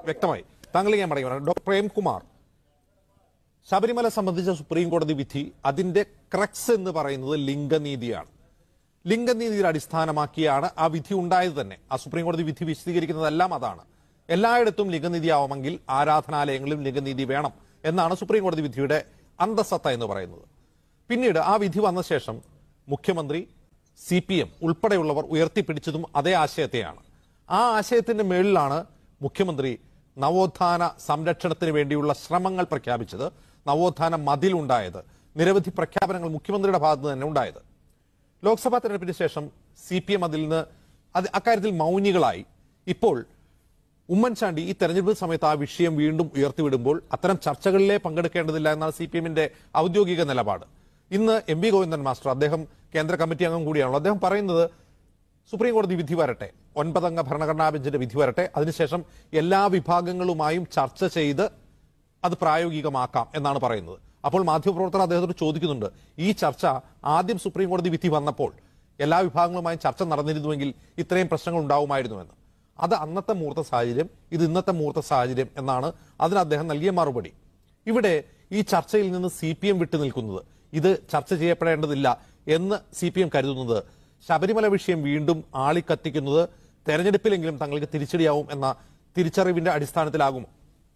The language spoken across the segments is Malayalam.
വ്യക്തമായി താങ്കൾ ഞാൻ പറയുകയാണ് ഡോക്ടർ പ്രേംകുമാർ ശബരിമല സംബന്ധിച്ച സുപ്രീം കോടതി വിധി അതിന്റെ ക്രക്സ് എന്ന് പറയുന്നത് ലിംഗനീതിയാണ് ലിംഗനീതിയുടെ അടിസ്ഥാനമാക്കിയാണ് ആ വിധി ഉണ്ടായത് തന്നെ ആ സുപ്രീം കോടതി വിധി വിശദീകരിക്കുന്നതെല്ലാം അതാണ് എല്ലായിടത്തും ലിംഗനീതി ആവുമെങ്കിൽ ആരാധനാലയങ്ങളിലും ലിംഗനീതി വേണം എന്നാണ് സുപ്രീം കോടതി വിധിയുടെ അന്തസത്ത എന്ന് പറയുന്നത് പിന്നീട് ആ വിധി വന്ന ശേഷം മുഖ്യമന്ത്രി സി പി എം ഉൾപ്പെടെയുള്ളവർ ഉയർത്തിപ്പിടിച്ചതും അതേ ആശയത്തെയാണ് ആ ആശയത്തിന്റെ മേളിലാണ് മുഖ്യമന്ത്രി നവോത്ഥാന സംരക്ഷണത്തിന് വേണ്ടിയുള്ള ശ്രമങ്ങൾ പ്രഖ്യാപിച്ചത് നവോത്ഥാന മതിലുണ്ടായത് നിരവധി പ്രഖ്യാപനങ്ങൾ മുഖ്യമന്ത്രിയുടെ ഭാഗത്ത് തന്നെ ഉണ്ടായത് ലോക്സഭാ തെരഞ്ഞെടുപ്പിന് ശേഷം സി പി എം അതിൽ നിന്ന് അത് അക്കാര്യത്തിൽ മൗനികളായി ഇപ്പോൾ ഉമ്മൻചാണ്ടി ഈ തെരഞ്ഞെടുപ്പ് സമയത്ത് ആ വിഷയം വീണ്ടും ഉയർത്തിവിടുമ്പോൾ അത്തരം ചർച്ചകളിലെ പങ്കെടുക്കേണ്ടതില്ല എന്നാണ് സി പി എമ്മിന്റെ ഔദ്യോഗിക നിലപാട് ഇന്ന് എം വി ഗോവിന്ദൻ മാസ്റ്റർ അദ്ദേഹം കേന്ദ്ര കമ്മിറ്റി അംഗം കൂടിയാണല്ലോ അദ്ദേഹം പറയുന്നത് സുപ്രീം കോടതി വിധി വരട്ടെ ഒൻപതംഗ ഭരണഘടനാ ബെഞ്ചിന്റെ വിധി വരട്ടെ അതിനുശേഷം എല്ലാ വിഭാഗങ്ങളുമായും ചർച്ച ചെയ്ത് അത് പ്രായോഗികമാക്കാം എന്നാണ് പറയുന്നത് അപ്പോൾ മാധ്യമപ്രവർത്തകർ അദ്ദേഹത്തോട് ചോദിക്കുന്നുണ്ട് ഈ ചർച്ച ആദ്യം സുപ്രീം കോടതി വിധി വന്നപ്പോൾ എല്ലാ വിഭാഗങ്ങളുമായും ചർച്ച നടന്നിരുന്നുവെങ്കിൽ ഇത്രയും പ്രശ്നങ്ങൾ ഉണ്ടാവുമായിരുന്നുവെന്ന് അത് അന്നത്തെ മുഹൂർത്ത സാഹചര്യം ഇത് ഇന്നത്തെ മുഹൂർത്ത സാഹചര്യം എന്നാണ് അതിന് അദ്ദേഹം നൽകിയ മറുപടി ഇവിടെ ഈ ചർച്ചയിൽ നിന്ന് സി പി എം വിട്ടു നിൽക്കുന്നത് ഇത് ചർച്ച ചെയ്യപ്പെടേണ്ടതില്ല എന്ന് സി പി എം കരുതുന്നത് ശബരിമല വിഷയം വീണ്ടും ആളിക്കത്തിക്കുന്നത് തെരഞ്ഞെടുപ്പിലെങ്കിലും തങ്ങൾക്ക് തിരിച്ചടിയാവും എന്ന തിരിച്ചറിവിന്റെ അടിസ്ഥാനത്തിലാകുമോ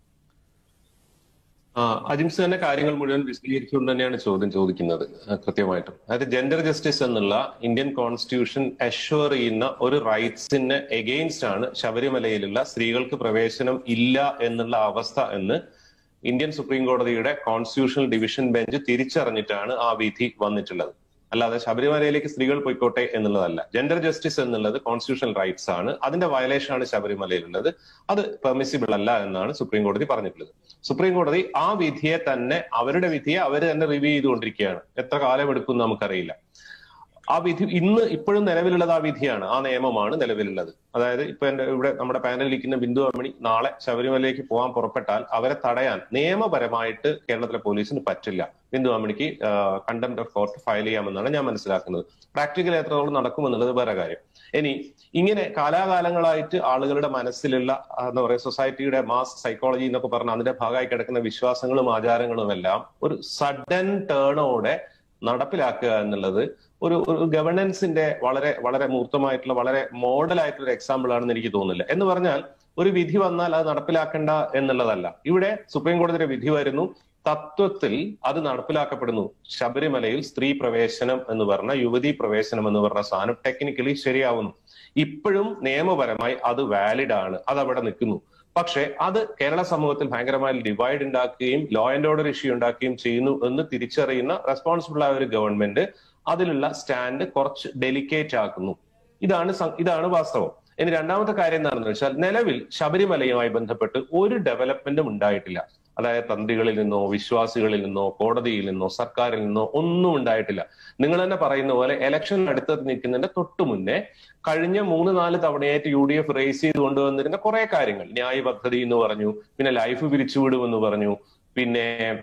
ആ, അജിംസ് തന്നെ കാര്യങ്ങൾ മുഴുവൻ വിശദീകരിച്ചുകൊണ്ട് തന്നെയാണ് ചോദ്യം ചോദിക്കുന്നത് ആ, കൃത്യമായിട്ടും അതായത് ജെൻഡർ ജസ്റ്റിസ് എന്നുള്ള ഇന്ത്യൻ കോൺസ്റ്റിറ്റ്യൂഷൻ അഷ്വർ ചെയ്യുന്ന ഒരു റൈറ്റ്സിന് എഗെയിൻസ്റ്റ് ആണ് ശബരിമലയിലുള്ള സ്ത്രീകൾക്ക് പ്രവേശനം ഇല്ല എന്നുള്ള അവസ്ഥ എന്ന് ഇന്ത്യൻ സുപ്രീം കോടതിയുടെ കോൺസ്റ്റിറ്റ്യൂഷണൽ ഡിവിഷൻ ബെഞ്ച് തിരിച്ചറിഞ്ഞിട്ടാണ് ആ വിധി വന്നിട്ടുള്ളത് അല്ലാതെ ശബരിമലയിലേക്ക് സ്ത്രീകൾ പോയിക്കോട്ടെ എന്നുള്ളതല്ല ജെൻഡർ ജസ്റ്റിസ് എന്നുള്ളത് കോൺസ്റ്റിറ്റ്യൂഷണൽ റൈറ്റ്സ് ആണ് അതിന്റെ വയലേഷൻ ആണ് ശബരിമലയിലുള്ളത് അത് പെർമിസിബിൾ അല്ല എന്നാണ് സുപ്രീം കോടതി പറഞ്ഞിട്ടുള്ളത് സുപ്രീം കോടതി ആ വിധിയെ തന്നെ അവരുടെ വിധിയെ അവർ തന്നെ റിവ്യൂ ചെയ്തുകൊണ്ടിരിക്കുകയാണ് എത്ര കാലം എടുക്കും നമുക്കറിയില്ല ആ വിധി ഇന്ന് ഇപ്പോഴും നിലവിലുള്ളത് ആ വിധിയാണ് ആ നിയമമാണ് നിലവിലുള്ളത് അതായത് ഇപ്പൊ എന്റെ ഇവിടെ നമ്മുടെ പാനലിൽ ഇരിക്കുന്ന ബിന്ദു അമ്മണി നാളെ ശബരിമലയിലേക്ക് പോകാൻ പുറപ്പെട്ടാൽ അവരെ തടയാൻ നിയമപരമായിട്ട് കേരളത്തിലെ പോലീസിന് പറ്റില്ല ബിന്ദു അമ്മണിക്ക് കണ്ടംപ്റ്റ് ഓഫ് കോർട്ട് ഫയൽ ചെയ്യാമെന്നാണ് ഞാൻ മനസ്സിലാക്കുന്നത് പ്രാക്ടിക്കൽ എത്രത്തോളം നടക്കുമെന്നുള്ളത് വേറെ കാര്യം ഇനി ഇങ്ങനെ കാലാകാലങ്ങളായിട്ട് ആളുകളുടെ മനസ്സിലുള്ള ആ, എന്താ പറയുക സൊസൈറ്റിയുടെ മാസ് സൈക്കോളജി എന്നൊക്കെ പറഞ്ഞ അതിന്റെ ഭാഗമായി കിടക്കുന്ന വിശ്വാസങ്ങളും ആചാരങ്ങളും എല്ലാം ഒരു സഡൻ ടേണോടെ നടപ്പിലാക്കുക എന്നുള്ളത് ഒരു ഒരു ഗവർണൻസിന്റെ വളരെ വളരെ മൂർത്തമായിട്ടുള്ള വളരെ മോഡൽ ആയിട്ടുള്ള ഒരു എക്സാമ്പിൾ ആണെന്ന് എനിക്ക് തോന്നുന്നില്ല എന്ന് പറഞ്ഞാൽ ഒരു വിധി വന്നാൽ അത് നടപ്പിലാക്കേണ്ട എന്നുള്ളതല്ല ഇവിടെ സുപ്രീം കോടതിയുടെ വിധി വരുന്നു തത്വത്തിൽ അത് നടപ്പിലാക്കപ്പെടുന്നു ശബരിമലയിൽ സ്ത്രീ പ്രവേശനം എന്ന് പറഞ്ഞ യുവതി പ്രവേശനം എന്ന് പറഞ്ഞ സാധനം ടെക്നിക്കലി ശരിയാവുന്നു ഇപ്പോഴും നിയമപരമായി അത് വാലിഡ് ആണ് അത് അവിടെ നിൽക്കുന്നു പക്ഷെ അത് കേരള സമൂഹത്തിൽ ഭയങ്കരമായ ഡിവൈഡ് ഉണ്ടാക്കുകയും ലോ ആൻഡ് ഓർഡർ ഇഷ്യൂ ഉണ്ടാക്കുകയും ചെയ്യുന്നു എന്ന് തിരിച്ചറിയുന്ന റെസ്പോൺസിബിൾ ആയ ഒരു ഗവൺമെന്റ് അതിലുള്ള സ്റ്റാൻഡ് കുറച്ച് ഡെലിക്കേറ്റ് ആക്കുന്നു ഇതാണ് സം- ഇതാണ് വാസ്തവം ഇനി രണ്ടാമത്തെ കാര്യം എന്താണെന്ന് വെച്ചാൽ നിലവിൽ ശബരിമലയുമായി ബന്ധപ്പെട്ട് ഒരു ഡെവലപ്മെന്റും ഉണ്ടായിട്ടില്ല അതായത് തന്ത്രികളിൽ നിന്നോ വിശ്വാസികളിൽ നിന്നോ കോടതിയിൽ നിന്നോ സർക്കാരിൽ നിന്നോ ഒന്നും ഉണ്ടായിട്ടില്ല നിങ്ങൾ തന്നെ പറയുന്ന പോലെ ഇലക്ഷൻ അടുത്ത് നിൽക്കുന്നതിന്റെ തൊട്ടു മുന്നേ കഴിഞ്ഞ മൂന്ന് നാല് തവണയായിട്ട് യു ഡി എഫ് റേസ് ചെയ്ത് കൊണ്ടുവന്നിരുന്ന കുറെ കാര്യങ്ങൾ ന്യായ പദ്ധതി എന്ന് പറഞ്ഞു പിന്നെ ലൈഫ് പിരിച്ചുവിടുമെന്ന് പറഞ്ഞു പിന്നെ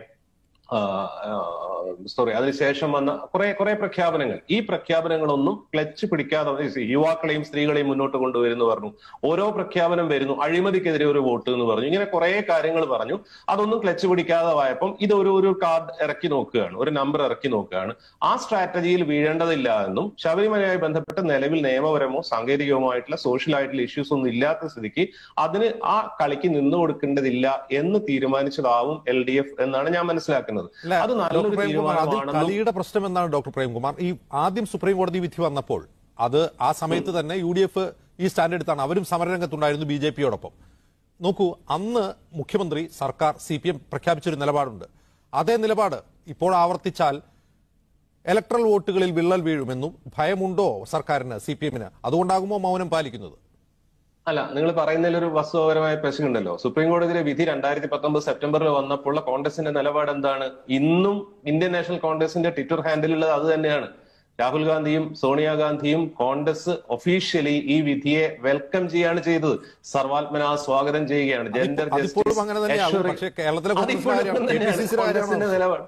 സോറി അതിനുശേഷം വന്ന കുറെ കുറെ പ്രഖ്യാപനങ്ങൾ ഈ പ്രഖ്യാപനങ്ങളൊന്നും ക്ലച്ച് പിടിക്കാതെ യുവാക്കളെയും സ്ത്രീകളെയും മുന്നോട്ട് കൊണ്ടുവരുന്നു പറഞ്ഞു ഓരോ പ്രഖ്യാപനം വരുന്നു അഴിമതിക്കെതിരെ ഒരു വോട്ട് എന്ന് പറഞ്ഞു ഇങ്ങനെ കുറെ കാര്യങ്ങൾ പറഞ്ഞു അതൊന്നും ക്ലച്ച് പിടിക്കാതെ ആയപ്പം ഇത് ഒരു ഒരു കാർഡ് ഇറക്കി നോക്കുകയാണ് ഒരു നമ്പർ ഇറക്കി നോക്കുകയാണ് ആ സ്ട്രാറ്റജിയിൽ വീഴേണ്ടതില്ല എന്നും ശബരിമലയുമായി ബന്ധപ്പെട്ട് നിലവിൽ നിയമപരമോ സാങ്കേതികമോ ആയിട്ടുള്ള സോഷ്യൽ ആയിട്ടുള്ള ഇഷ്യൂസ് ഒന്നും ഇല്ലാത്ത സ്ഥിതിക്ക് അതിന് ആ കളിക്ക് നിന്നു കൊടുക്കേണ്ടതില്ല എന്ന് തീരുമാനിച്ചതാവും എൽ ഡി എഫ് എന്നാണ് ഞാൻ മനസ്സിലാക്കുന്നത് അല്ല, അത് ഡോക്ടർ നല്ലൊരു പ്രേംകുമാർ അത് തീരുമാനമാണെന്നും കളിയുടെ പ്രശ്നം എന്താണ് ഡോക്ടർ പ്രേംകുമാർ ഈ ആദ്യം സുപ്രീം കോടതി വിധി വന്നപ്പോൾ അത് ആ സമയത്ത് തന്നെ യു ഡി എഫ് ഈ സ്റ്റാൻഡ് എടുത്താണ് അവരും സമരരംഗത്തുണ്ടായിരുന്നു ബി ജെ പിയോടൊപ്പം നോക്കൂ അന്ന് മുഖ്യമന്ത്രി സർക്കാർ സി പി എം പ്രഖ്യാപിച്ചൊരു നിലപാടുണ്ട് അതേ നിലപാട് ഇപ്പോൾ ആവർത്തിച്ചാൽ ഇലക്ട്രൽ വോട്ടുകളിൽ വിള്ളൽ വീഴുമെന്നും ഭയമുണ്ടോ സർക്കാരിന് സി പി എമ്മിന് അതുകൊണ്ടാകുമോ മൗനം പാലിക്കുന്നത് അല്ല നിങ്ങൾ പറയുന്നതിൽ ഒരു വസ്തുതാപരമായ പ്രശ്നമുണ്ടല്ലോ സുപ്രീം കോടതിയിലെ വിധി രണ്ടായിരത്തി പത്തൊമ്പത് സെപ്റ്റംബറിൽ വന്നപ്പോൾ കോൺഗ്രസിന്റെ നിലപാട് എന്താണ് ഇന്നും ഇന്ത്യൻ നാഷണൽ കോൺഗ്രസിന്റെ ട്വിറ്റർ ഹാൻഡിലുള്ളത് അത് തന്നെയാണ് രാഹുൽ ഗാന്ധിയും സോണിയാഗാന്ധിയും കോൺഗ്രസ് ഒഫീഷ്യലി ഈ വിധിയെ വെൽക്കം ചെയ്യാണ് ചെയ്തത് സർവാത്മന സ്വാഗതം ചെയ്യുകയാണ് ജെൻഡർ അതിപ്പോഴും അങ്ങനെ തന്നെയാകും. പക്ഷേ കേരളത്തിലെ കോൺഗ്രസിന്റെ കാര്യമാണ്, KPCC യുടെ കാര്യമാണ് കോൺഗ്രസിന്റെ നിലപാട്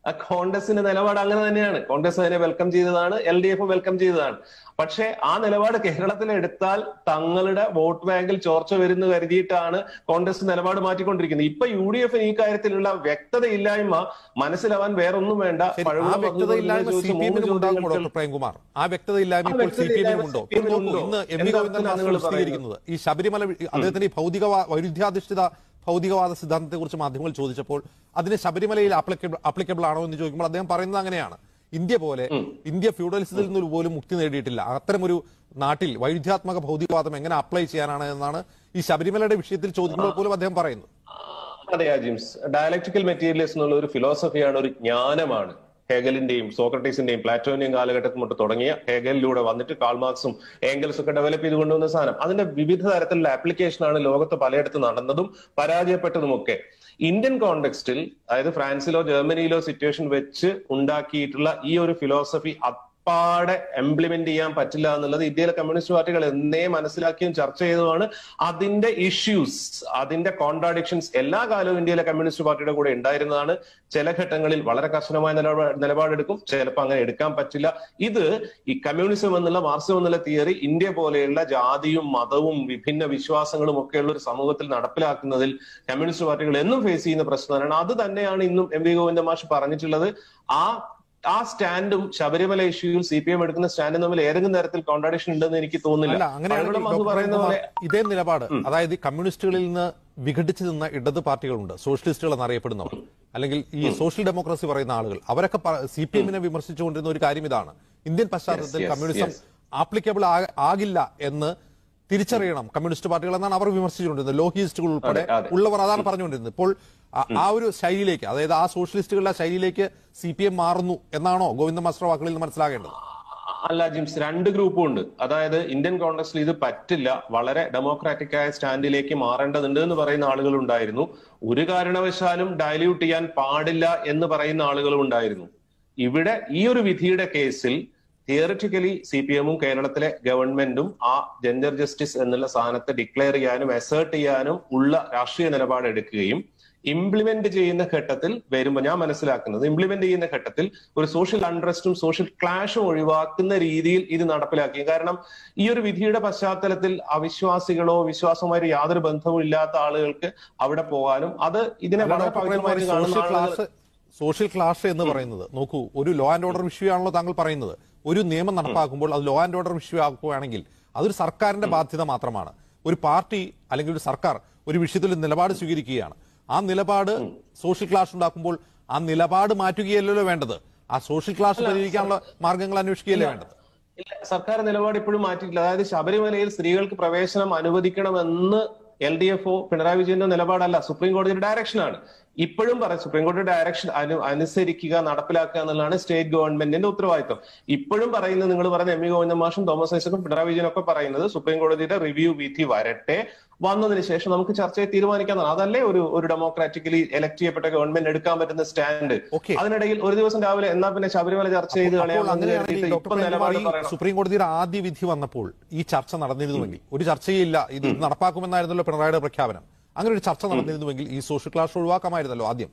ആ കോൺഗ്രസിന്റെ നിലപാട് അങ്ങനെ തന്നെയാണ് കോൺഗ്രസ് അതിനെ വെൽക്കം ചെയ്തതാണ് എൽ ഡി എഫ് വെൽക്കം ചെയ്തതാണ് പക്ഷേ ആ നിലപാട് കേരളത്തിൽ എടുത്താൽ തങ്ങളുടെ വോട്ട് ബാങ്കിൽ ചോർച്ച വരുന്നു കരുതിയിട്ടാണ് കോൺഗ്രസ് നിലപാട് മാറ്റിക്കൊണ്ടിരിക്കുന്നത് ഇപ്പൊ യു ഡി എഫിന് ഈ കാര്യത്തിലുള്ള വ്യക്തതയില്ലായ്മ മനസ്സിലാവാൻ വേറൊന്നും വേണ്ട ശരി, പഴകുളം ആ പങ്കുകൊള്ളുന്നതിനെ വ്യക്തതയില്ലായ്മ ചോദിച്ച് സി പി മൂന്ന് എമ്മിനും ഉണ്ടാകുമോ ചോദ്യങ്ങൾക്ക് ഡോക്ടർ പ്രേംകുമാർ ആ വ്യക്തതയില്ലായ്മ ആ ഇപ്പോൾ സി പി വ്യക്തതയില്ലായ്മ എമ്മിനും ഉണ്ടോ സി പി എമ്മിനും നോക്കൂ, ഉണ്ടോ? ഇന്ന് എം വി എന്താ ഗോവിന്ദൻ മാസ്റ്റർ നിങ്ങൾ വിശദീകരിക്കുന്നത് ഈ ശബരിമല വി- അദ്ദേഹത്തിന് ഈ ഭൗതിക വൈരുദ്ധ്യാധിഷ്ഠിത ഭൗതികവാദ സിദ്ധാന്തത്തെ കുറിച്ച് മാധ്യമങ്ങൾ ചോദിച്ചപ്പോൾ അതിന് ശബരിമലയിൽ ആപ്ലിക്കബിൾ ആപ്ലിക്കബിൾ ആണോ എന്ന് ചോദിക്കുമ്പോൾ അദ്ദേഹം പറയുന്നത് അങ്ങനെയാണ് ഇന്ത്യ പോലെ ഇന്ത്യ ഫ്യൂഡലിസത്തിൽ നിന്ന് പോലും മുക്തി നേടിയിട്ടില്ല അത്തരമൊരു നാട്ടിൽ വൈരുദ്ധ്യാത്മക ഭൗതികവാദം എങ്ങനെ അപ്ലൈ ചെയ്യാനാണ് എന്നാണ് ഈ ശബരിമലയുടെ വിഷയത്തിൽ ചോദിക്കുമ്പോൾ പോലും അദ്ദേഹം പറയുന്നത് അതെ ജിംസ് ഡയലക്ടിക്കൽ മെറ്റീരിയലിസ്റ്റ് എന്നുള്ള ഒരു ഫിലോസഫിയാണ് ഒരു ജ്ഞാനമാണ് ഹെഗലിന്റെയും സോക്രട്ടീസിന്റെയും പ്ലാറ്റോണിയം കാലഘട്ടത്തിൽ തൊട്ട് തുടങ്ങിയ ഹെഗലിലൂടെ വന്നിട്ട് കാൾമാർക്സും ഏംഗൽസും ഒക്കെ ഡെവലപ്പ് ചെയ്ത് കൊണ്ടുവന്ന സാധനം അതിന്റെ വിവിധ തരത്തിലുള്ള ആപ്ലിക്കേഷൻ ആണ് ലോകത്ത് പലയിടത്ത് നടന്നതും പരാജയപ്പെട്ടതുമൊക്കെ ഇന്ത്യൻ കോണ്ടെക്സ്റ്റിൽ അതായത് ഫ്രാൻസിലോ ജർമ്മനിയിലോ സിറ്റുവേഷൻ വെച്ച് ഉണ്ടാക്കിയിട്ടുള്ള ഈ ഒരു ഫിലോസഫി അപ്പാടെ ഇംപ്ലിമെന്റ് ചെയ്യാൻ പറ്റില്ല എന്നുള്ളത് ഇന്ത്യയിലെ കമ്മ്യൂണിസ്റ്റ് പാർട്ടികൾ എന്നേ മനസ്സിലാക്കിയും ചർച്ച ചെയ്തതുമാണ് അതിന്റെ ഇഷ്യൂസ് അതിന്റെ കോൺട്രാഡിക്ഷൻസ് എല്ലാ കാലവും ഇന്ത്യയിലെ കമ്മ്യൂണിസ്റ്റ് പാർട്ടിയുടെ കൂടെ ഉണ്ടായിരുന്നതാണ് ചില ഘട്ടങ്ങളിൽ വളരെ കർശനമായ നിലപാട് നിലപാടെടുക്കും ചിലപ്പോൾ അങ്ങനെ എടുക്കാൻ പറ്റില്ല ഇത് ഈ കമ്മ്യൂണിസം എന്നുള്ള മാർക്സിസം എന്നുള്ള തിയറി ഇന്ത്യ പോലെയുള്ള ജാതിയും മതവും വിഭിന്ന വിശ്വാസങ്ങളും ഒക്കെയുള്ള ഒരു സമൂഹത്തിൽ നടപ്പിലാക്കുന്നതിൽ കമ്മ്യൂണിസ്റ്റ് പാർട്ടികൾ എന്നും ഫേസ് ചെയ്യുന്ന പ്രശ്നമാണ് അത് തന്നെയാണ് ഇന്നും എം വി ഗോവിന്ദ മാഷ് പറഞ്ഞിട്ടുള്ളത് ആ ആ സ്റ്റാൻഡും ശബരിമല ഇഷ്യൂയിൽ സി പി എം എടുക്കുന്ന സ്റ്റാൻഡും തമ്മിൽ ഏതെങ്കിലും തരത്തിൽ കോൺട്രാഡിക്ഷൻ ഉണ്ടെന്ന് എനിക്ക് തോന്നുന്നില്ല അല്ല അങ്ങനെയാണെങ്കിൽ പഴകുളം എന്ന് ഡോക്ടർ പറയുന്ന പ്രേംകുമാർ, പോലെ ഇതേ നിലപാട് അതായത് ഈ കമ്മ്യൂണിസ്റ്റുകളിൽ നിന്ന് വിഘടിച്ചു നിന്ന ഇടത് പാർട്ടികളുണ്ട് സോഷ്യലിസ്റ്റുകൾ എന്നറിയപ്പെടുന്നവർ അല്ലെങ്കിൽ ഈ സോഷ്യൽ ഡെമോക്രസി പറയുന്ന ആളുകൾ അവരൊക്കെ സി പി എമ്മിനെ വിമർശിച്ചുകൊണ്ടിരുന്ന ഒരു കാര്യം ഇതാണ് ഇന്ത്യൻ പശ്ചാത്തലത്തിൽ yes, കമ്മ്യൂണിസം yes. ആപ്ലിക്കബിൾ ആകില്ല എന്ന് തിരിച്ചറിയണം കമ്മ്യൂണിസ്റ്റ് പാർട്ടികൾ എന്നാണ് അവർ വിമർശിച്ചുകൊണ്ടിരുന്നത് ലോഹിയിസ്റ്റുകൾ ഉൾപ്പെടെ അതെ, അതെ. ഉള്ളവർ അതാണ് പറഞ്ഞുകൊണ്ടിരുന്നത് ഇപ്പോൾ ആ- ആ ഒരു ശൈലിയിലേക്ക് അതായത് ആ സോഷ്യലിസ്റ്റുകളുടെ ശൈലിയിലേക്ക് സി പി എം മാറുന്നു എന്നാണോ ഗോവിന്ദ മാസ്റ്റർ വാക്കുകളിൽ നിന്ന് മനസ്സിലാകേണ്ടത് അല്ല ജിംസ് രണ്ട് ഗ്രൂപ്പും ഉണ്ട് അതായത് ഇന്ത്യൻ കോൺഗ്രസിൽ ഇത് പറ്റില്ല വളരെ ഡെമോക്രാറ്റിക് ആയ സ്റ്റാൻഡിലേക്ക് മാറേണ്ടതുണ്ട് എന്ന് പറയുന്ന ആളുകൾ ഉണ്ടായിരുന്നു ഒരു കാരണവശാലും ഡയല്യൂട്ട് ചെയ്യാൻ പാടില്ല എന്ന് പറയുന്ന ആളുകളും ഉണ്ടായിരുന്നു ഇവിടെ ഈ ഒരു വിധിയുടെ കേസിൽ തിയറിറ്റിക്കലി സി പി എമ്മും കേരളത്തിലെ ഗവൺമെന്റും ആ ജെൻഡർ ജസ്റ്റിസ് എന്നുള്ള സാധനത്തെ ഡിക്ലെയർ ചെയ്യാനും അസേർട്ട് ചെയ്യാനും ഉള്ള രാഷ്ട്രീയ നിലപാട് എടുക്കുകയും ഇംപ്ലിമെന്റ് ചെയ്യുന്ന ഘട്ടത്തിൽ വരുമ്പോൾ ഞാൻ മനസ്സിലാക്കുന്നത് ഇംപ്ലിമെന്റ് ചെയ്യുന്ന ഘട്ടത്തിൽ ഒരു സോഷ്യൽ അൺട്രസ്റ്റും സോഷ്യൽ ക്ലാഷും ഒഴിവാക്കുന്ന രീതിയിൽ ഇത് നടപ്പിലാക്കി കാരണം ഈ ഒരു വിധിയുടെ പശ്ചാത്തലത്തിൽ അവിശ്വാസികളോ വിശ്വാസവുമായി യാതൊരു ബന്ധവും ഇല്ലാത്ത ആളുകൾക്ക് അവിടെ പോകാനും അത് ഇതിനെ അല്ല, വളരെ ഡോക്ടർ പ്രേംകുമാർ, പവിത്രമായിട്ട് ഈ കാണുന്ന സോഷ്യൽ ആളുകൾ ക്ലാസ് സോഷ്യൽ ക്ലാസ് എന്ന് പറയുന്നത് നോക്കൂ ഒരു ലോ ആൻഡ് ഓർഡർ ഇഷ്യൂ ആണല്ലോ താങ്കൾ പറയുന്നത് ഒരു നിയമം നടപ്പാക്കുമ്പോൾ അത് ലോ ആൻഡ് ഓർഡർ ഇഷ്യൂ ആക്കുകയാണെങ്കിൽ അതൊരു സർക്കാരിന്റെ ബാധ്യത മാത്രമാണ് ഒരു പാർട്ടി അല്ലെങ്കിൽ ഒരു സർക്കാർ ഒരു വിഷയത്തിൽ ഒരു നിലപാട് സ്വീകരിക്കുകയാണ് ആ നിലപാട് സോഷ്യൽ ക്ലാസ് ഉണ്ടാക്കുമ്പോൾ ആ നിലപാട് മാറ്റുകയല്ലല്ലോ വേണ്ടത് ആ സോഷ്യൽ ക്ലാസ് പരിഹരിക്കാനുള്ള മാർഗങ്ങൾ അന്വേഷിക്കുകയല്ലേ വേണ്ടത് ഇല്ല സർക്കാർ നിലപാട് ഇപ്പോഴും മാറ്റിയിട്ടില്ല അതായത് ശബരിമലയിൽ സ്ത്രീകൾക്ക് പ്രവേശനം അനുവദിക്കണമെന്ന് എൽ ഡി എഫ് പിണറായി വിജയന്റെ നിലപാടല്ല സുപ്രീം കോടതിയുടെ ഡയറക്ഷനാണ് ഇപ്പോഴും പറയും സുപ്രീം കോടതി ഡയറക്ഷൻ അനു അനുസരിക്കുക നടപ്പിലാക്കുക എന്നുള്ളതാണ് സ്റ്റേറ്റ് ഗവൺമെന്റിന്റെ ഉത്തരവാദിത്വം ഇപ്പോഴും പറയുന്നത് നിങ്ങൾ പറഞ്ഞ എം വി ഗോവിന്ദ മാഷും തോമസ് ഐസക്കും പിണറായി വിജയനും ഒക്കെ പറയുന്നത് സുപ്രീം കോടതിയുടെ റിവ്യൂ വിധി വരട്ടെ വന്നതിന് ശേഷം നമുക്ക് ചർച്ചയെ തീരുമാനിക്കാന്നാണ് അതല്ലേ ഒരു ഒരു ഡെമോക്രാറ്റിക്കലി എലക്ട് ചെയ്യപ്പെട്ട ഗവൺമെന്റ് എടുക്കാൻ പറ്റുന്ന സ്റ്റാൻഡ് Okay. അതിനിടയിൽ ഒരു ദിവസം രാവിലെ എന്നാ പിന്നെ ശബരിമല ചർച്ച ചെയ്ത് അപ്പോൾ കളയാമെന്ന് അങ്ങനെയാണെങ്കിൽ കരുതിയിട്ട് ഡോക്ടർ ഇപ്പൊ പ്രേംകുമാർ നിലപാട് ഈ പറയണം സുപ്രീം കോടതിയുടെ ആദ്യ വിധി വന്നപ്പോൾ ഈ ചർച്ച നടന്നിരുന്നുവെങ്കിൽ ഒരു ചർച്ചയില്ല ഇത് നടപ്പാക്കുമെന്നായിരുന്നല്ലോ പിണറായിയുടെ പ്രഖ്യാപനം അങ്ങനെ ഒരു ചർച്ച നടന്നിരുന്നുവെങ്കിൽ ഈ സോഷ്യൽ ക്ലാസ് ഒഴിവാക്കാമായിരുന്നല്ലോ ആദ്യം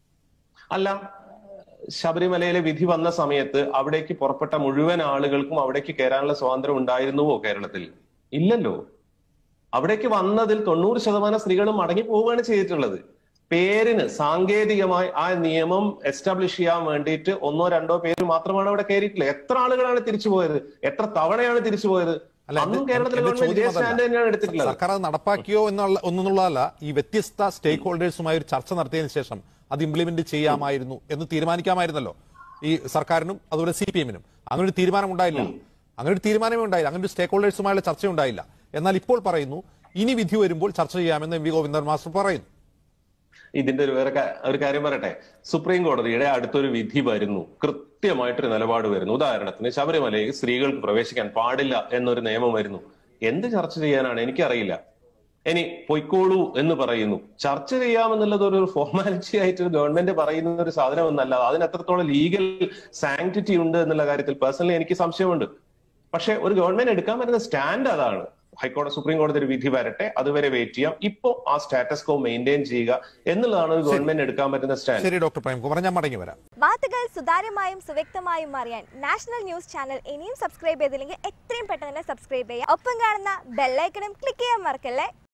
അല്ല ശബരിമലയിലെ വിധി വന്ന സമയത്ത് അവിടേക്ക് പുറപ്പെട്ട മുഴുവൻ ആളുകൾക്കും അവിടേക്ക് കയറാനുള്ള സ്വാതന്ത്ര്യം ഉണ്ടായിരുന്നുവോ കേരളത്തിൽ ഇല്ലല്ലോ അവിടേക്ക് വന്നതിൽ തൊണ്ണൂറ് ശതമാനം സ്ത്രീകളും മടങ്ങി പോവുകയാണ് ചെയ്തിട്ടുള്ളത് പേരിന് സാങ്കേതികമായി ആ നിയമം എസ്റ്റാബ്ലിഷ് ചെയ്യാൻ വേണ്ടിയിട്ട് ഒന്നോ രണ്ടോ പേര് മാത്രമാണ് അവിടെ കയറിയിട്ടുള്ളത് എത്ര ആളുകളാണ് തിരിച്ചു പോയത് എത്ര തവണയാണ് തിരിച്ചു പോയത് അല്ല അന്നും എന്റെ- കേരളത്തിലെ എന്റെ ഗവൺമെന്റ് ഇതേ ചോദ്യം അതല്ല. സ്റ്റാൻഡ് തന്നെയാണ് എടുത്തിട്ടുള്ളത് സർക്കാർ അത് നടപ്പാക്കിയോ എന്നുള്ള ഒന്നുള്ളതല്ല ഈ വ്യത്യസ്ത സ്റ്റേക്ക് ഹോൾഡേഴ്സുമായി ഒരു ചർച്ച നടത്തിയതിനു ശേഷം അത് ഇംപ്ലിമെന്റ് ചെയ്യാമായിരുന്നു എന്ന് തീരുമാനിക്കാമായിരുന്നല്ലോ ഈ സർക്കാരിനും അതുപോലെ സി പി എമ്മിനും അങ്ങനെ ഒരു തീരുമാനം ഉണ്ടായില്ല അങ്ങനെ ഒരു തീരുമാനമേ ഉണ്ടായില്ല അങ്ങനെ ഒരു സ്റ്റേക്ക് ഹോൾഡേഴ്സുമായുള്ള ചർച്ച ഉണ്ടായില്ല എന്നാൽ ഇപ്പോൾ പറയുന്നു ഇനി വിധി വരുമ്പോൾ ചർച്ച ചെയ്യാമെന്ന് എം വി ഗോവിന്ദൻ മാസ്റ്റർ പറയുന്നു ഇതിന്റെ ഒരു വേറെ കാ- ഒരു കാര്യം പറയട്ടെ സുപ്രീം കോടതിയുടെ അടുത്തൊരു വിധി വരുന്നു കൃത്യമായിട്ടൊരു നിലപാട് വരുന്നു ഉദാഹരണത്തിന് ശബരിമലയിൽ സ്ത്രീകൾക്ക് പ്രവേശിക്കാൻ പാടില്ല എന്നൊരു നിയമം വരുന്നു എന്ത് ചർച്ച ചെയ്യാനാണ് എനിക്കറിയില്ല ഇനി പൊയ്ക്കോളൂ എന്ന് പറയുന്നു ചർച്ച ചെയ്യാമെന്നുള്ളത് ഒരു ഫോർമാലിറ്റി ആയിട്ട് ഒരു ഗവൺമെന്റ് പറയുന്ന ഒരു സാധനം എന്നല്ല അതിന് എത്രത്തോളം ലീഗൽ സാങ്ക്ടിറ്റി ഉണ്ട് എന്നുള്ള കാര്യത്തിൽ പേഴ്സണലി എനിക്ക് സംശയമുണ്ട് പക്ഷെ ഒരു ഗവൺമെന്റ് എടുക്കാൻ പറ്റുന്ന സ്റ്റാൻഡ് അതാണ് ഹൈക്കോടതി സുപ്രീം കോടതി ഒരു വിധി വരട്ടെ അതുവരെ വെയിറ്റ് ചെയ്യാം ഇപ്പോ ആ സ്റ്റാറ്റസ് കോ മെയിൻറ്റെയിൻ ചെയ്യുക എന്നുള്ളതാണ് ഒരു ഗവൺമെന്റ് എടുക്കാൻ പറ്റുന്ന സ്റ്റാൻഡ് ശരി ഡോക്ടർ പ്രേംകുമാർ ഞാൻ മടങ്ങി വരാം വാർത്തകൾ വാർത്തകൾ സുതാര്യമായും സുവ്യക്തമായും അറിയാൻ നാഷണൽ ന്യൂസ് ചാനൽ ഇനിയും സബ്സ്ക്രൈബ് ചെയ്തില്ലെങ്കിൽ എത്രയും പെട്ടെന്ന് തന്നെ സബ്സ്ക്രൈബ് ചെയ്യുക ഒപ്പം കാണുന്ന ബെല്ലൈക്കണും ക്ലിക്ക് ചെയ്യാൻ മറക്കല്ലേ